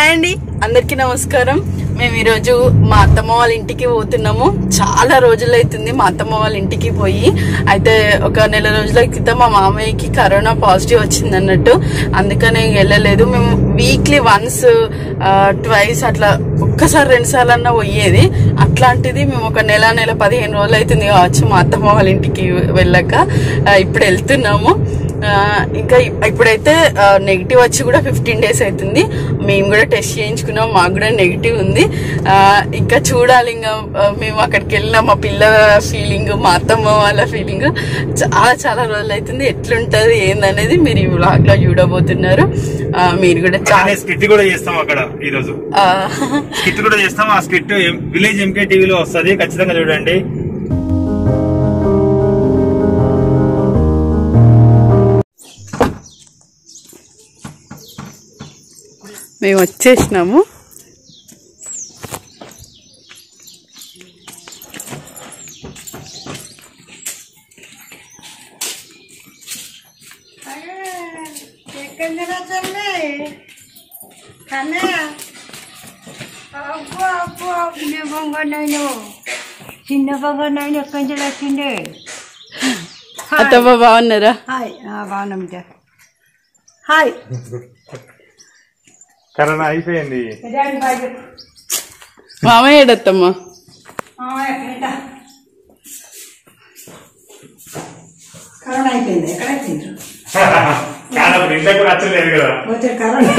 Hi అండి అందరికీ నమస్కారం మేము ఈరోజు మా అత్తమ్మ వాళ్ళ ఇంటికి పోతున్నాము చాలా రోజులు అవుతుంది మా అత్తమ్మ వాళ్ళ ఇంటికి పోయి అయితే ఒక నెల రోజుల క్రితం మా మామయ్యకి కరోనా పాజిటివ్ వచ్చింది అన్నట్టు అందుకనే వెళ్ళలేదు మేము వీక్లీ వన్స్ ట్వైస్ అట్లా ఒక్కసారి రెండు సార్లు అన్నా పోయేది అట్లాంటిది మేము ఒక నెల నెల పదిహేను రోజులు అవుతుంది కావచ్చు మా అత్తమ్మ వాళ్ళ ఇంటికి వెళ్ళాక ఆ, ఇప్పుడు వెళ్తున్నాము ఆ, ఇంకా ఇప్- ఇప్పుడైతే నెగిటివ్ వచ్చి కూడా ఫిఫ్టీన్ డేస్ అవుతుంది మేము కూడా టెస్ట్ చేయించుకున్నాం మాకు కూడా నెగిటివ్ ఉంది ఆ, ఇంకా చూడాలి ఇంకా ఆ, మేము అక్కడికి వెళ్ళిన మా పిల్లల ఫీలింగ్ మా అత్తమ్మ వాళ్ళ ఫీలింగ్ చాలా చాలా రోజులు అవుతుంది ఎట్లుంటది ఏందనేది మీరు ఈ వ్లాగ్ లో చూడబోతున్నారు ఆ, మీరు కూడా చాలా స్కిట్ కూడా చేస్తాం అక్కడ ఈ రోజు ఆ, స్కిట్ కూడా చేస్తాం ఆ స్కిట్ విలేజ్ ఎంకే టీవీలో వస్తది ఖచ్చితంగా చూడండి మేము వచ్చేసినాము ఎక్కడ చల్లే కన్నా అబ్బో అబ్బో చిన్న బొంగన్నాయను చిన్న బొంగన్నాయను ఎక్కడి నుంచి వచ్చిండే అత్తమ్మ బాగున్నారా హాయ్ బాగున్నాం బిడ్డ హాయ్ కరోనా అయిపోయింది మామయ్య అత్తమ్మ కరోనా అయిపోయింది ఎక్కడ తింటారు కాదప్పుడు ఇంట్లో కూడా వచ్చలేదు కదా పోతే కరోనా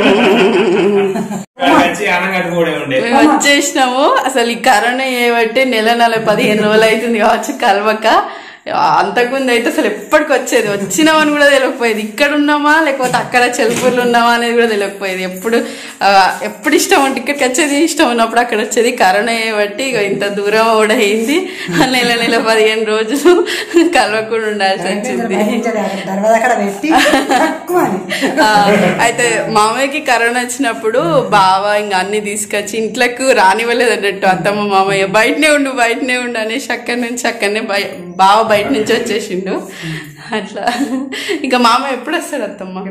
వచ్చి ఆనంగా కట్టుకోవడం ఉండే మేము వచ్చేసినాము అసలు ఈ కరోనా ఏబట్టి నెల నెల పదిహేను రోజులు అవుతుంది కావచ్చు కలవక అంతకుముందు అయితే అసలు ఎప్పటికి వచ్చేది వచ్చినామని కూడా తెలియకపోయేది ఇక్కడ ఉన్నామా లేకపోతే అక్కడ చెల్పూర్లు ఉన్నామా అనేది కూడా తెలియకపోయేది ఎప్పుడు ఆ, ఎప్పుడు ఇష్టం అంటే ఇక్కడికి వచ్చేది ఇష్టం ఉన్నప్పుడు అక్కడ వచ్చేది కరోనా బట్టి ఇక ఇంత దూరం కూడా అయింది నెల నెల పదిహేను రోజులు కలవకుండా ఉండాల్సి వచ్చింది తర్వాత అక్కడ పెట్టి తక్కువ అని ఆ, అయితే మామయ్యకి కరోనా వచ్చినప్పుడు బావ ఇంకా అన్ని తీసుకొచ్చి ఇంట్లోకి రానివ్వలేదు అన్నట్టు అత్తమ్మ మామయ్య బయటనే ఉండు బయటనే ఉండు అనేసి అక్కడి నుంచి అక్కడనే బయ బావ బయట నుంచి వచ్చేసిండు అట్లా ఇంకా మామయ్య ఎప్పుడు వస్తాడు అత్తమ్మ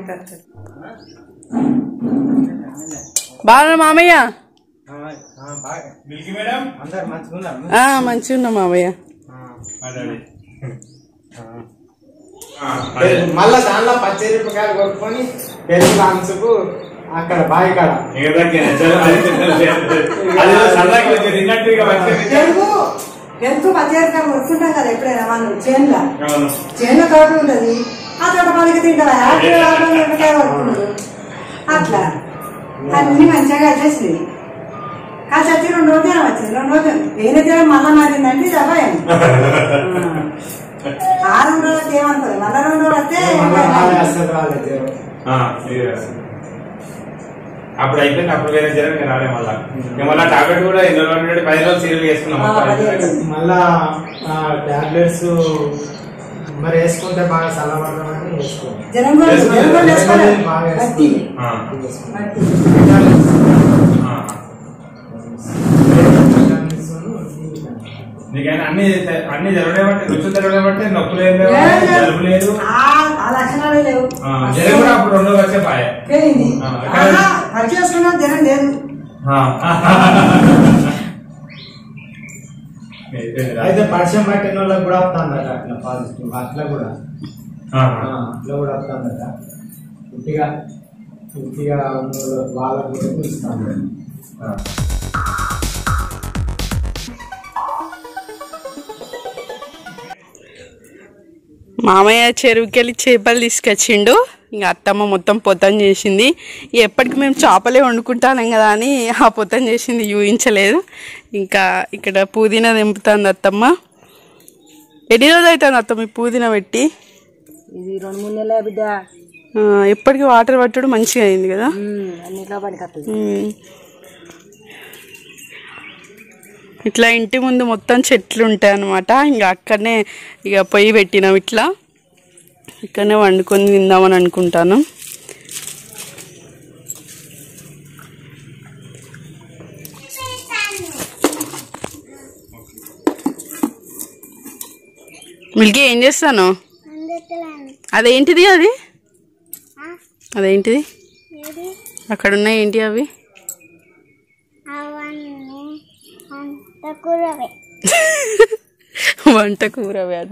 బాగా మామయ్య మిల్కీ మేడం ఆ, మంచిగా ఉన్నా మామయ్య మళ్ళా దానిలో పచ్చిమిరపకాయలు కొట్టుకొని పెరుగు లాంచుకు అక్కడ బావి కాడ పెరుగు పెరుగు పచ్చిమిరపకాయ కొడుతుంటాం కదా ఎప్పుడైనా మనం చేనులో చేనులో తోట ఉంటది ఆ తోట పనికి తింటారా ఆటలు ఆటలు మిరపకాయ కొడుకుంటారు అట్లా అన్ని మంచిగా వచ్చేసింది కాసి వచ్చి రెండు రోజులు వచ్చింది రెండు రోజులు వేరే తీరం మళ్ళా మారిందంటే ఇది అబ్బాయి ఆ రెండు రోజులకి ఏమనుకోదు మళ్ళా రెండు రోజులు వస్తే మళ్ళా వాళ్ళే వస్తారు వాళ్ళే దేవుడు. అప్పుడు అయిపోయింది అప్పుడు వేరే జరం ఇంకా రాలే మళ్ళా ఇంకా మళ్ళా టాబ్లెట్ కూడా ఎన్ని రోజులు ఉండే పది రోజులు సీరియల్ చేసుకున్నాం ఆ, పది మొత్తం. రోజులు. మళ్ళా టాబ్లెట్స్ మరి వేసుకుంటే బాగా చల్లబడతామని వేసుకోండి జనం కూడా జనం కూడా వేసుకోవాలి. బాగా బత్తి. వేసుకోండి. ఆ, బత్తి. ఆ. విటమిన్స్ ను డి విటమిన్. నీకైనా అన్ని అన్ని జరగలేమంటే రుచులు జరగలేమంటే నొప్పులు ఏం లేవు లేదు, లేదు. జలుబు లేదు ఆ ఆ లక్షణాలు లేవు ఆ, జరం కూడా అప్పుడు రెండు రోజులు వచ్చే పాయ పోయింది ఆ, ఆహా, పని చేసుకున్నా జనం లేదు అయితే పరిచయం పట్టిన వాళ్ళకి కూడా వస్తుందట అట్లా పాజిటివ్ అట్లా కూడా ఆ, అట్లా కూడా వస్తుందట ఉట్టిగా ఉట్టిగా ఉన్న వాళ్ళ- వాళ్ళకు కూడా పిలుస్తాను మామయ్య చెరువుకెళ్ళి చేపలు తీసుకొచ్చిండు ఇంకా అత్తమ్మ మొత్తం పొతం చేసింది ఎప్పటికి మేము చేపలే వండుకుంటాం కదా అని ఆ పొతం చేసింది యూహించలేదు ఇంకా ఇక్కడ పుదీనా దింపుతుంది అత్తమ్మ ఎన్ని రోజులు అవుతుంది అత్తమ్మ ఈ పుదీనా పెట్టి ఇది రెండు మూడు నెలల బిడ్డ ఆ, ఎప్పటికి వాటర్ పట్టడు మంచిగా అయింది కదా అన్నిట్లో పనికి వస్తుంది ఉమ్. ఇట్లా ఇంటి ముందు మొత్తం చెట్లు ఉంటాయి అన్నమాట ఇంకా అక్కడనే ఇక పొయ్యి పెట్టినాం ఇట్లా ఇక్కడనే వండుకొని తిందామని అనుకుంటాను మిల్కీ ఏం చేస్తాను అదేంటిది అది అదేంటిది అక్కడ ఉన్నాయి ఏంటి అవి వంట కూర వేట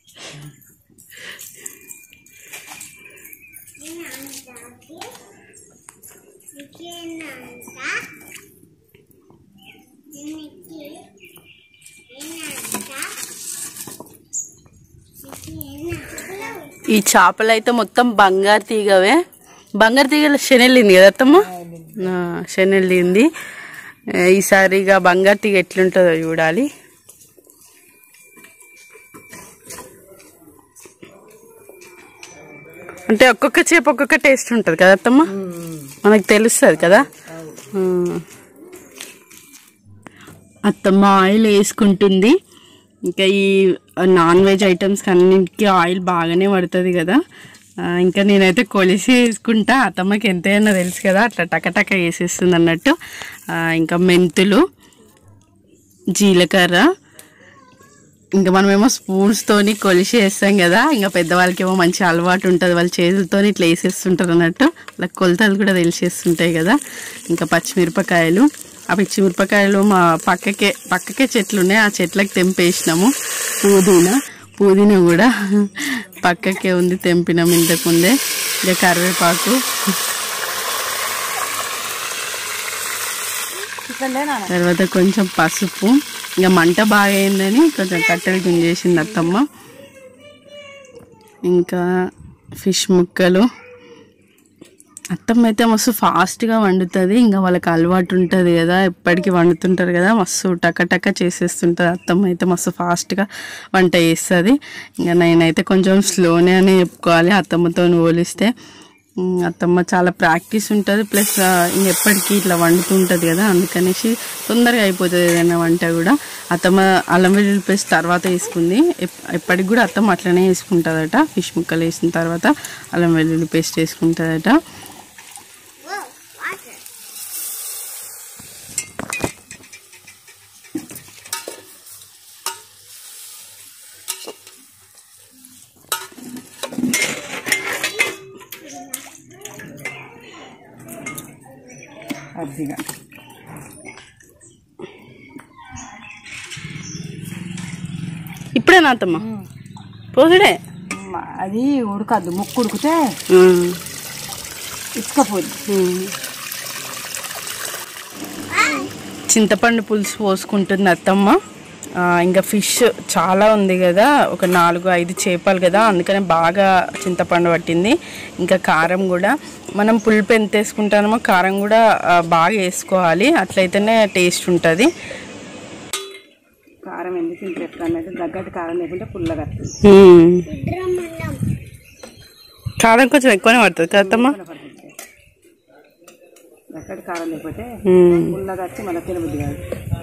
ఈ చేపలు అయితే మొత్తం బంగారు తీగవే బంగారు తీగలో శనెళ్ళింది కదా అత్తమ్మ ఆ, శనెళ్ళింది ఆ, ఈసారి ఇక బంగారు తీగ ఎట్లుంటుందో చూడాలి అంటే ఒక్కొక్క చేప ఒక్కొక్క టేస్ట్ ఉంటుంది కదా అత్తమ్మ మనకు తెలుస్తుంది కదా ఆ. అత్తమ్మ ఆయిల్ వేసుకుంటుంది ఇంకా ఈ నాన్ వెజ్ ఐటమ్స్ అన్నింటికి ఆయిల్ బాగానే పడుతుంది కదా ఆ, ఇంకా నేనైతే కొలిసి వేసుకుంటా అత్తమ్మకి ఎంతైనా తెలుసు కదా అట్లా టకటక వేసేస్తుంది అన్నట్టు ఆ, ఇంకా మెంతులు జీలకర్ర ఇంకా మనమేమో స్పూన్స్తోని కొలిసి వేస్తాం కదా ఇంకా పెద్దవాళ్ళకి ఏమో మంచి అలవాటు ఉంటుంది వాళ్ళ చేతులతో ఇట్లా వేసేస్తుంటారు అన్నట్టు వాళ్ళకి కొలతలు కూడా తెలిసేస్తుంటాయి కదా ఇంకా పచ్చిమిరపకాయలు ఆ పచ్చిమిరపకాయలు మా పక్కకే పక్కకే చెట్లు ఉన్నాయి ఆ చెట్లకు తెంపేసినాము పుదీనా పుదీనా కూడా పక్కకే ఉంది తెంపినాం ఇంతకు ముందే ఇంకా కరివేపాకు తర్వాత కొంచెం పసుపు ఇంకా మంట బాగా అయిందని కొంచెం కట్టెలు గుంజేసింది అత్తమ్మ ఇంకా ఫిష్ ముక్కలు అత్తమ్మ అయితే మస్తు ఫాస్ట్గా వండుతుంది ఇంకా వాళ్ళకి అలవాటు ఉంటుంది కదా ఎప్పటికీ వండుతుంటారు కదా మస్తు టక టక చేసేస్తుంటుంది అత్తమ్మ అయితే మస్తు ఫాస్ట్గా వంట చేస్తుంది ఇంకా నేనైతే కొంచెం స్లోనే అని చెప్పుకోవాలి అత్తమ్మతో పోలిస్తే ఉమ్, అత్తమ్మ చాలా ప్రాక్టీస్ ఉంటుంది ప్లస్ ఎప్పటికీ ఇట్లా వండుతుంటుంది కదా అందుకనేసి తొందరగా అయిపోతుంది ఏదైనా వంట కూడా అత్తమ్మ అల్లం వెల్లుల్లి పేస్ట్ తర్వాత వేసుకుంది ఎప్- ఎప్పటికి కూడా అత్తమ్మ అట్లనే వేసుకుంటుందట ఫిష్ ముక్కలు వేసిన తర్వాత అల్లం వెల్లుల్లి పేస్ట్ వేసుకుంటుందట అదిగా ఇప్పుడేనా అత్తమ్మ పోసుడే అది ఉడకద్దు ముక్కు ఉడికితే ఉమ్. ఇసుకపోదు ఉమ్. చింతపండు పులుసు పోసుకుంటుంది అత్తమ్మ ఆ, ఇంకా ఫిష్ చాలా ఉంది కదా ఒక నాలుగు ఐదు చేపలు కదా అందుకనే బాగా చింతపండు పట్టింది ఇంకా కారం కూడా మనం పులుపు ఎంత వేసుకుంటామో కారం కూడా ఆ, బాగా వేసుకోవాలి అట్లయితేనే టేస్ట్ ఉంటుంది కారం ఎందుకు ఇంత ఎప్పుడన్నట్టు తగ్గట్టు కారం లేకుంటే పుల్లగా వస్తుంది కారం కొంచెం ఎక్కువనే పడుతుంది కదా అత్తమ్మ తగ్గట్టు కారం లేకపోతే ఉమ్. పుల్లగా వచ్చి మన తినబుద్ధి కాదు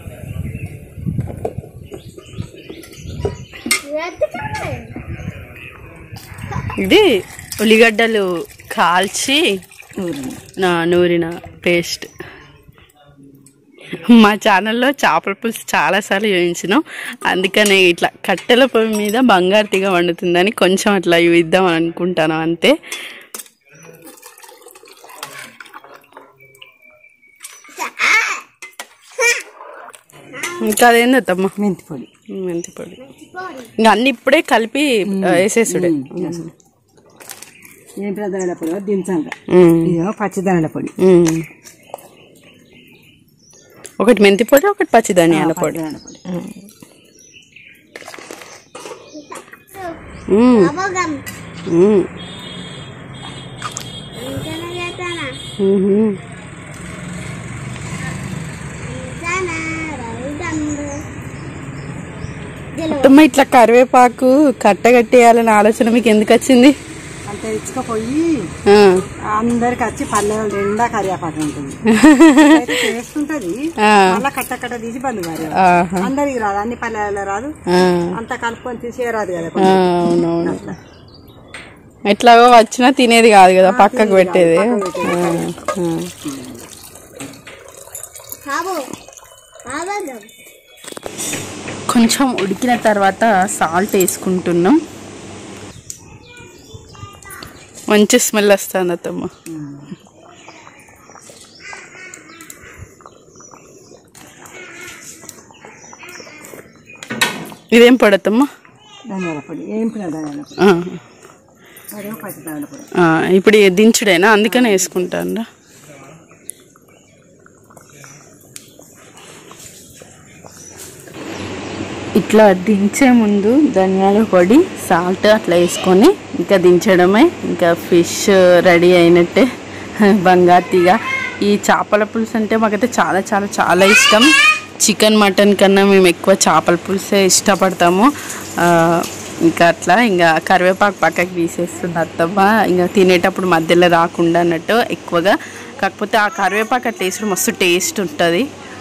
ఇది ఉల్లిగడ్డలు కాల్చి నూనె. నా నూరిన పేస్ట్ మా ఛానల్లో చేపల పులుసు చాలాసార్లు చూపించినాం అందుకనే ఇట్లా కట్టెల పొయ్యి మీద బంగారు తీగ వండుతుందని కొంచెం అట్లా చూద్దాం అనుకుంటాను అంతే ఇంకా అదేంది అత్తమ్మ మెంతి పొడి మెంతి పొడి ఇంకా అన్ని ఇప్పుడే కలిపి ఆ, వేసేసుడే ఏం పెద్ద పొడి దించంగా ఉమ్. ఇదేమో పచ్చిదనల పొడి ఉమ్. ఒకటి మెంతి పొడి ఒకటి పచ్చి ధనియాల పొడి పచ్చిదనల పొడి ఉమ్. ఉమ్. ఉహుం. అత్తమ్మ ఇట్లా కరివేపాకు కట్టగట్టేయాలనే ఆలోచన మీకు ఎందుకు వచ్చింది అంత ఇచ్చుకపోయి ఆ. అందరికి వచ్చి పల్లెల నిండా కరివేపాకు ఉంటుంది అయితే టేస్ట్ ఉంటది ఆ. మళ్ళా కట్ట కట్ట తీసి బంద్ మరి ఆహా. అందరికి రాదు అన్ని పల్లెలలో రాదు ఆ. అంత కలుపుకొని తీసి రాదు కదా ఆ, అవునవును ఎట్లాగో వచ్చినా తినేది కాదు కదా పక్కకు పెట్టేది ఆ, ఆ. కొంచెం ఉడికిన తర్వాత సాల్ట్ వేసుకుంటున్నాం మంచి స్మెల్ వస్తుంది అత్తమ్మ ఇదేం పడతమ్మా ధనియాల పొడి ఏంపిన ధనియాల పొడి ఆ. అదేమో పచ్చి ధనియాల పొడి ఆ, ఇప్పుడు ఇది దించుడేనా అందుకనే వేసుకుంటాను ఇట్లా దించే ముందు ధనియాల పొడి సాల్ట్ అట్లా వేసుకొని ఇంకా దించడమే ఇంకా ఫిష్ రెడీ అయినట్టే బంగాతిగా ఈ చేపల పులుసు అంటే మాకైతే చాలా చాలా చాలా ఇష్టం చికెన్ మటన్ కన్నా మేము ఎక్కువ చేపల పులుసే ఇష్టపడతాము ఆ, ఇంకా అట్లా ఇంకా కరివేపాకు పక్కకి తీసేస్తుంది అత్తమ్మ ఇంకా తినేటప్పుడు మధ్యలో రాకుండా అన్నట్టు ఎక్కువగా కాకపోతే ఆ కరివేపాకు అట్లా వేసుడు మస్తు టేస్ట్ ఉంటుంది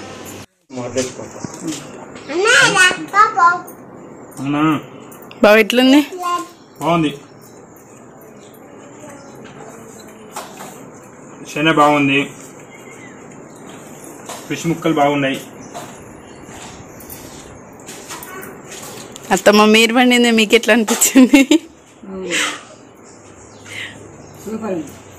అవునా బాగా ఎట్లుంది బాగుంది శనగ బాగుంది ఫిష్ ముక్కలు బాగున్నాయి అత్తమ్మ మీరు పండింది మీకు ఎట్లా అనిపించింది సూపర్ ఉంది